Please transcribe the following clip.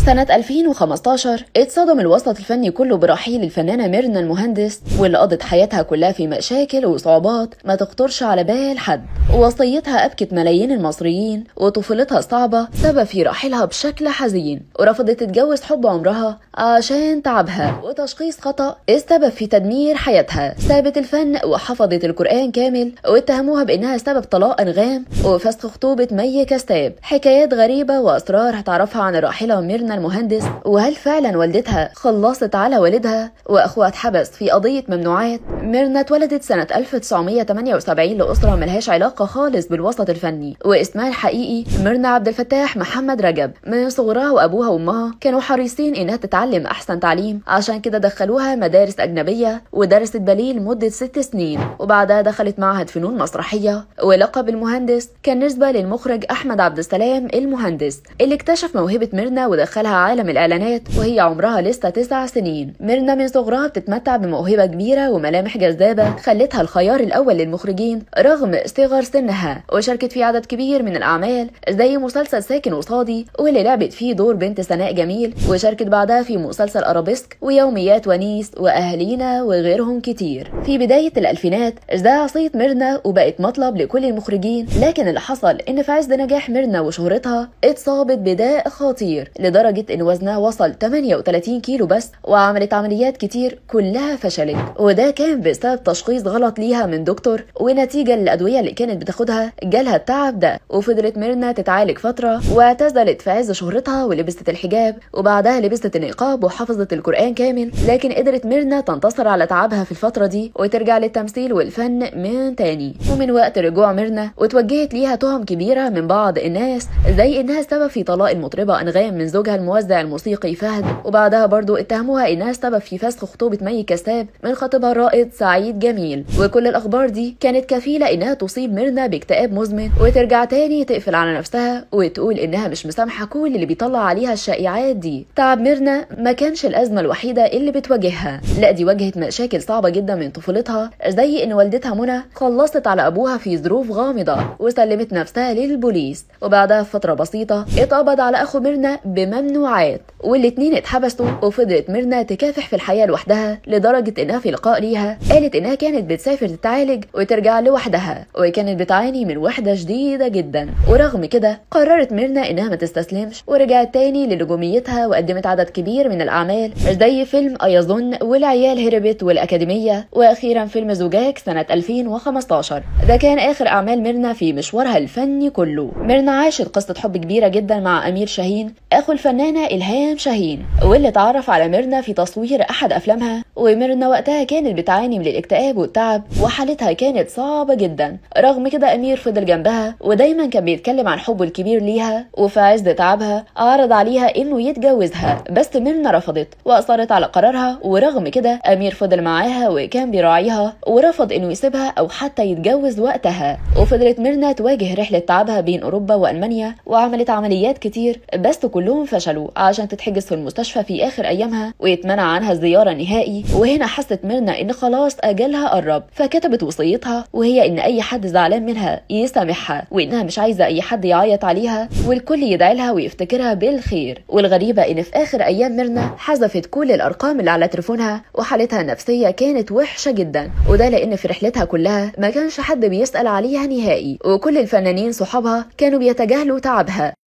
سنة 2015 اتصدم الوسط الفني كله برحيل الفنانة ميرنا المهندس واللي قضت حياتها كلها في مشاكل وصعوبات ما تخطرش على بال حد ووصيتها أبكت ملايين المصريين وطفولتها الصعبة سبب في رحيلها بشكل حزين ورفضت تتجوز حب عمرها عشان تعبها وتشخيص خطأ السبب في تدمير حياتها سابت الفن وحفظت القرآن كامل واتهموها بأنها سبب طلاق أنغام وفسخ خطوبة مي كستاب حكايات غريبة وأسرار هتعرفها عن الراحلة ميرنا المهندس وهل فعلا والدتها خلصت على والدها وأخوها اتحبس في قضية ممنوعات ميرنا اتولدت سنة 1978 لأسرة ملهاش علاقة خالص بالوسط الفني واسمها الحقيقي ميرنا عبد الفتاح محمد رجب من صغرها وأبوها وأمها كانوا حريصين إنها تتعلم أحسن تعليم عشان كده دخلوها مدارس أجنبية ودرست باليه لمدة ست سنين وبعدها دخلت معهد فنون مسرحية ولقب المهندس كان نسبة للمخرج أحمد عبد السلام المهندس اللي اكتشف موهبة ميرنا ودخلها عالم الإعلانات وهي عمرها لسه تسع سنين ميرنا من صغرها بتتمتع بموهبة كبيرة وملامح جذابة خلتها الخيار الأول للمخرجين رغم صغر سنها وشاركت في عدد كبير من الأعمال زي مسلسل ساكن قصادي واللي لعبت فيه دور بنت سناء جميل وشاركت بعدها في مسلسل أرابيسك ويوميات ونيس وأهالينا وغيرهم كتير في بداية الألفينات ازدهى صيت ميرنا وبقت مطلب لكل المخرجين لكن اللي حصل إن في عز نجاح ميرنا وشهرتها اتصابت بداء خطير لدرجة إن وزنها وصل 38 كيلو بس وعملت عمليات كتير كلها فشلت وده كان بسبب تشخيص غلط ليها من دكتور ونتيجة للأدوية اللي كانت بتاخدها جالها التعب ده وفضلت ميرنا تتعالج فترة واعتزلت في عز شهرتها ولبست الحجاب وبعدها لبست النقاب وحفظت القرآن كامل لكن قدرت ميرنا تنتصر على تعبها في الفترة دي وترجع للتمثيل والفن من تاني ومن وقت رجوع ميرنا وتوجهت ليها تهم كبيرة من بعض الناس زي إنها السبب في طلاق المطربة أنغام من زوجها الموزع الموسيقي فهد وبعدها برضو اتهموها إنها السبب في فسخ خطوبة مي كساب من خطيبها الرائد سعيد جميل وكل الأخبار دي كانت كفيلة إنها تصيب ميرنا باكتئاب مزمن وترجع تاني تقفل على نفسها وتقول إنها مش مسامحة كل اللي بيطلع عليها الشائعات دي تعب ميرنا ما كانش الأزمة الوحيدة اللي بتواجهها لا دي واجهت مشاكل صعبة جدا من طفولتها زي إن والدتها منى خلصت على أبوها في ظروف غامضة وسلمت نفسها للبوليس وبعدها بفترة بسيطة اتقبض على أخو ميرنا بممنوعات والاتنين اتحبسوا وفضلت ميرنا تكافح في الحياة لوحدها لدرجة إنها في لقاء ليها قالت إنها كانت بتسافر تتعالج وترجع لوحدها وكانت بتعاني من وحدة شديدة جدا ورغم كده قررت ميرنا إنها ما تستسلمش ورجعت تاني لنجوميتها وقدمت عدد كبير من الأعمال زي فيلم أيظن والعيال هربت والأكاديمية وأخيرا فيلم زجاج سنة 2015 ده كان آخر أعمال ميرنا في مشوارها الفني كله ميرنا عاشت قصة حب كبيرة جدا مع أمير شاهين أخو الفنانة إلهام شاهين واللي اتعرف على ميرنا في تصوير أحد أفلامها وميرنا وقتها كانت بتعاني من الاكتئاب والتعب وحالتها كانت صعبة جدا رغم كده أمير فضل جنبها ودايما كان بيتكلم عن حبه الكبير ليها وفي عز تعبها عرض عليها إنه يتجوزها بس ميرنا رفضت وأصرت على قرارها ورغم كده أمير فضل معاها وكان بيراعيها ورفض إنه يسيبها أو حتى يتجوز وقتها وفضلت ميرنا تواجه رحلة تعبها بين أوروبا وألمانيا وعملت عمليات كتير بس كلهم فشلوا عشان تتحجز في المستشفى في آخر أيامها ويتمنع عنها الزيارة نهائي وهنا حست ميرنا إن خلاص أجلها قرب فكتبت وصيتها وهي إن أي حد زعلان منها يسامحها وإنها مش عايزة أي حد يعيط عليها والكل يدعي لها ويفتكرها بالخير والغريبة إن في آخر أيام ميرنا حذفت كل الأرقام اللي على تليفونها وحالتها النفسية كانت وحشة جدا وده لأن في رحلتها كلها ما كانش حد بيسأل عليها نهائي وكل الفنانين صحابها كانوا بيتجاهلوا تعبها